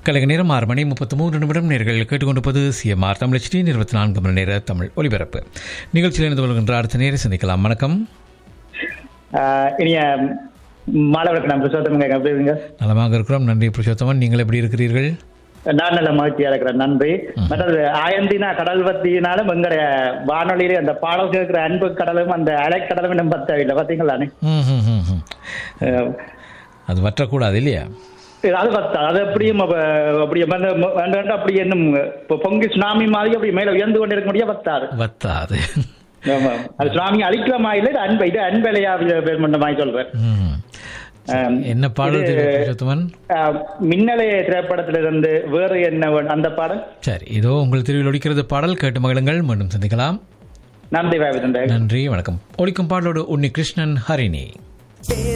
கலைக நேரம் ஆறு மணி முப்பத்தி மூன்று நிமிடம் நேர்கள் கேட்டுக்கொண்டிருப்பது சிஎம்ஆர் தமிழ் டி இருபத்தி நான்கு மணி நேர தமிழ் ஒலிபரப்பு நிகழ்ச்சியில் இணைந்து கொள்கின்ற அடுத்த நேரம் சந்திக்கலாம் வணக்கம் ஆஹ் இனிய மாணவர்களுக்கு நான் புருஷோத்தம் எப்படி இருங்க நலமாக இருக்கிறோம் நன்றி புருஷோத்தமன் நீங்கள் எப்படி இருக்கிறீர்கள் நான் நல்ல மகிழ்ச்சியா இருக்கிறேன் நன்றி மற்றது ஆயந்தினா கடல் பத்தினாலும் எங்களுடைய வானொலியிலே அந்த பாடல் கேட்கிற அன்பு கடலும் அந்த அலைக்கடலும் இன்னும் பத்தவில்லை பாத்தீங்களானே ம், ம், ம், ம். ஆஹ் அது வற்றக்கூடாது இல்லையா இது அது பத்தா அது அப்படியும் அப்ப அப்படியே வந்து ம- வேண்டு வேண்டு அப்படி இன்னும் இப்போ பொங்கி சுனாமி மாதிரி அப்படி மேல உயர்ந்து கொண்டு இருக்க முடியாது பத்தாது வத்தாது ஆமா. அது சுனாமி அழிக்கலாமா இல்லை இது அன்பை இது அன்பலையா பேர் மாதிரி சொல்றேன் ம். ஆம். என்ன பாடல் இது- தெரியும் புருஷோத்தமன் ஆஹ் மின்னலே திரைப்படத்திலிருந்து வேறு என்ன வேணும்? அந்த பாடல் சரி இதோ உங்கள் தெருவில் ஒலிக்கிறது பாடல் கேட்டு மகிழுங்கள் மீண்டும் சந்திக்கலாம் நன்றி வாய்ப்பு நன்றி வணக்கம் ஒலிக்கும் பாடலோடு உன்னி கிருஷ்ணன் ஹரிணி